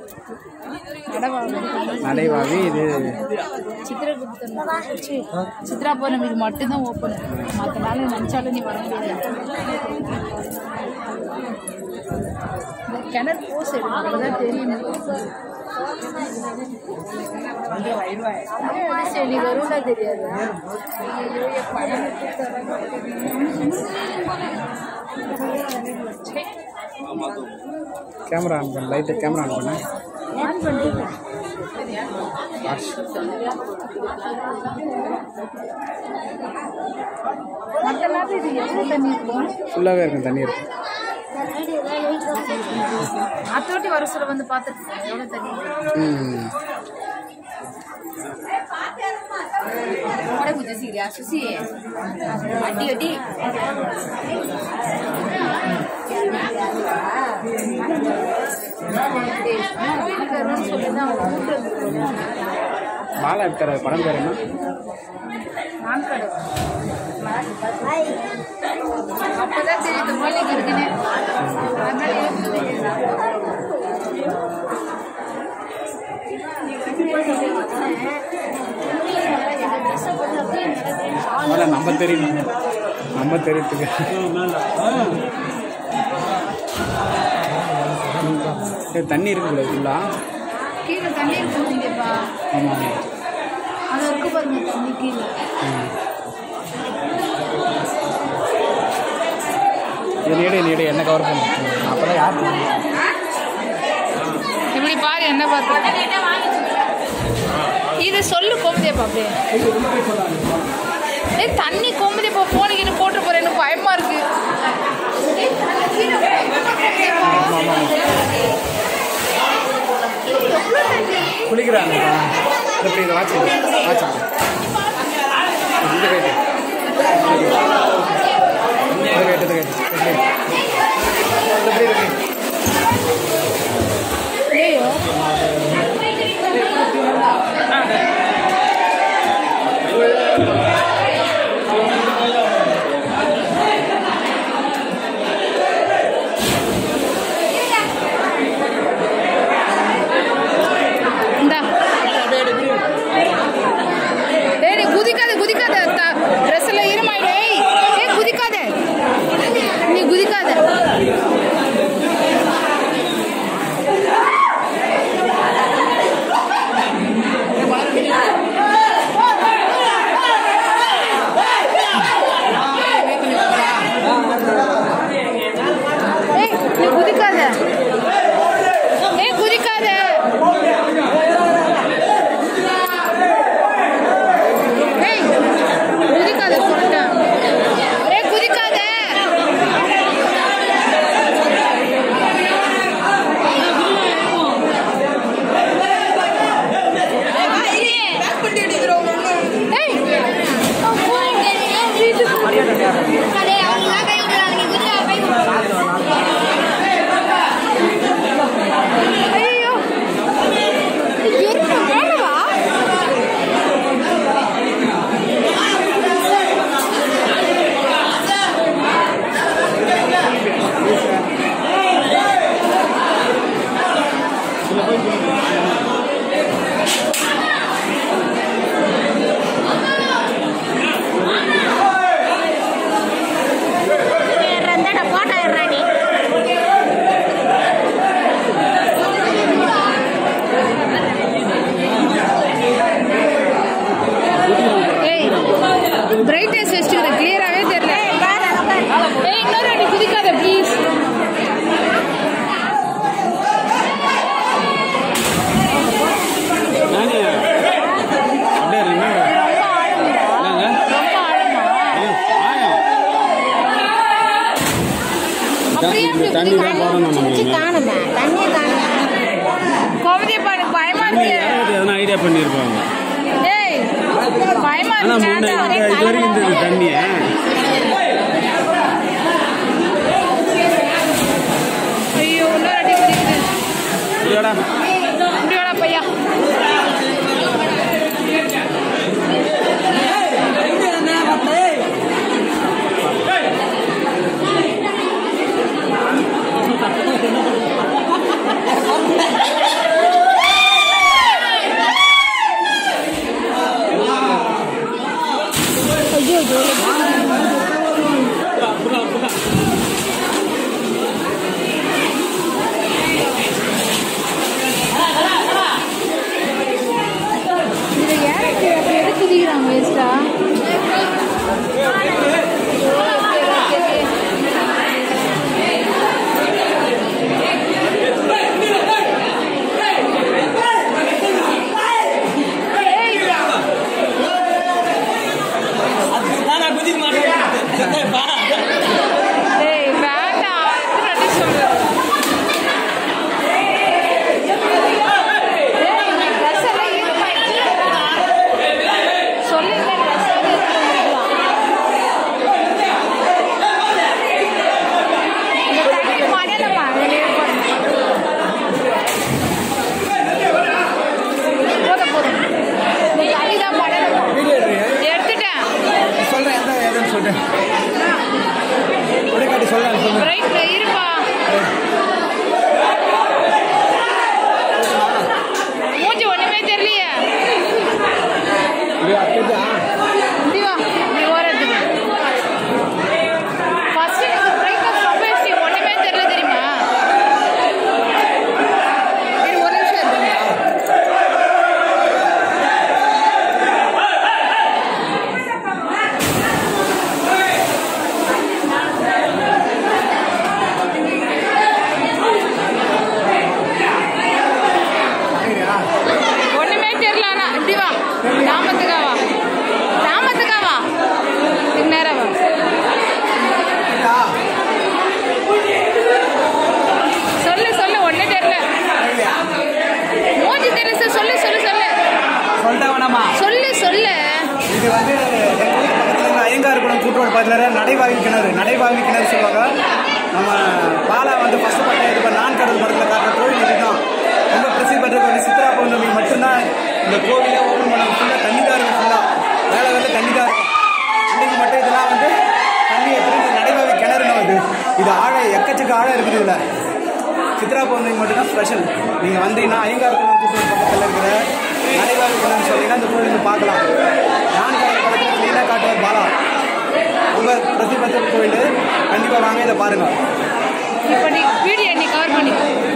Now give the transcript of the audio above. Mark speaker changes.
Speaker 1: நடைவாவி இது
Speaker 2: சித்திரகுப்தன் சி, சித்ரா பௌர்ணமிக்கு மட்டும்தான் ஓப்பன் மற்ற நாள் நினச்சாலும் நீ வர முடியாது இந்த கிணறு போஸ் எடுக்கிறதா தெரியும் ஏன் சரி, நீ வருவதா தெரியாது ஐயோ, என் படம் எடுத்து தராங்க. சே,
Speaker 1: கேமரா ஆன் பண்ண லைட்டை கேமரா ஆன் பண்ண
Speaker 2: ஆன் பண்ணிட்டு மற்ற நாள் இது எவ்வளோ தண்ணி இருக்கும்
Speaker 1: ஃபுல்லாகவே இருக்கும் தண்ணி இருக்கும்
Speaker 2: அத்தோட்டி வர சொல்ல வந்து பார்த்துட்டு போங்க, எவ்வளோ தண்ணி இருக்கு.
Speaker 1: ம்
Speaker 2: உடம்பு கொஞ்சம் சீரியா சுசி அடி அடி வீட்டுக்காரன்னு சொல்லிதான் அவங்க கூப்பிட்டு
Speaker 1: பாலா இருக்கிற படம் பேர் என்ன
Speaker 2: நான் கடை அப்பதான் தெரியுது மூலிகை இருக்குன்னு அதனால யோசிச்சு
Speaker 1: முதல்ல நம்ம தெரியும் நம்ம தெரியறதுக்கு இது தண்ணி இருக்குல்ல ஃபுல்லாக
Speaker 2: கீழே தண்ணி இருக்குங்கப்பா
Speaker 1: ஆமாம்
Speaker 2: அது இருக்கு பாருங்க தண்ணி கீழே
Speaker 1: இது நீடு நீடு என்ன கவர் பண்ணு அப்போதான் யார்
Speaker 2: இப்படி பாரு என்ன பார்த்து இது சொல்லு கோமதியப்பா அப்படியே ஏய் தண்ணி கோமதியப்பா போனுக்கு போட்டு போறேன்னு பயமா இருக்கு ஏய், தண்ணி கீழே
Speaker 1: குளிக்கிறாங்க எப்படி இதை வாட்சி வாட்சி இது கேட்டு இது கேட்டு இது கேட்டு எப்படி இருக்கு
Speaker 2: ஐயோ இந்தா டேய் டேய், குதிக்காத குதிக்காத ட்ரெஸ்ல ஈரமாயிடு ஏய் ஏய் குதிக்காத நீ குதிக்காத ஏய் நீ குதிக்காத ஏய் குதிக்காத ஏய் குதிக்காத சொல்லிட்டேன் ஏய் குதிக்காத ஏய் ஐயோ எருமை வேணவா ஏய் பிரைட்னஸ் வச்சுக்கிற கிளியராகவே தெரியல ஏய் இன்னொரு அடி குதிக்காத ப்ளீஸ்
Speaker 1: நானே அப்படியே இருங்க என்னங்க
Speaker 2: ரொம்ப ஆழமா
Speaker 1: ஐயோ, ஆயம்.
Speaker 2: அப்படியே
Speaker 1: இந்த தண்ணி தான் போடணும் நம்ம
Speaker 2: கோமதியப்பா எனக்கு பயமா இருக்கு
Speaker 1: யாராவது எதனா ஐடியா பண்ணியிருப்பாங்க
Speaker 2: ஏய் பயமா
Speaker 1: ஆனா
Speaker 2: இருக்கு
Speaker 1: முன்ன
Speaker 2: சாந்தா.
Speaker 1: இது இது வரைக்கும் இருந்தது தண்ணி
Speaker 2: ஐயோ இன்னொரு அடி குதிக்குது
Speaker 1: இல்லடா
Speaker 2: இப்படியோட பையா
Speaker 1: பக்கத்தில் நடைவாங்கி கிணறு நடைவாங்கி கிணறு சொல்லுவாங்க நம்ம பாலா வந்து ஃபஸ்ட்டு பக்கம் இது நான் கடல் படத்தில் காட்டுற கோவில் இதுதான் ரொம்ப பிரசித்தி பெற்ற கோவில் சித்ரா பௌர்ணமி மட்டும்தான் இந்த கோவிலே ஓப்பன் பண்ண ஃபுல்லாக தண்ணி தான் இருக்கும் ஃபுல்லாக மேலே வந்து தண்ணி தான் இருக்கும் இன்னைக்கு மட்டும் இதெல்லாம் வந்து தண்ணி எப்படி நடைவாங்கி கிணறுன்னு வந்து இது ஆழம் எக்கச்சக்க ஆழம் இருக்குது இதில் சித்ரா பௌர்ணமி மட்டும்தான் ஸ்பெஷல் நீங்கள் வந்தீங்கன்னா ஐயங்கார் கோவில் பக்கத்தில் இருக்கிற நடைவாங்கி கிணறு சொன்னீங்கன்னா இந்த கோவில் வந்து பார்க்கலாம் நான் கடல் படத்தில் க்ளீனாக காட்டுவார் பாலா ரொம்ப பிரசித்தி பெற்ற கோவில் கண்டிப்பாக வாங்க இதை பாருங்கள்
Speaker 2: இப்போ நீ வீடியோ நீ கவர் பண்ணி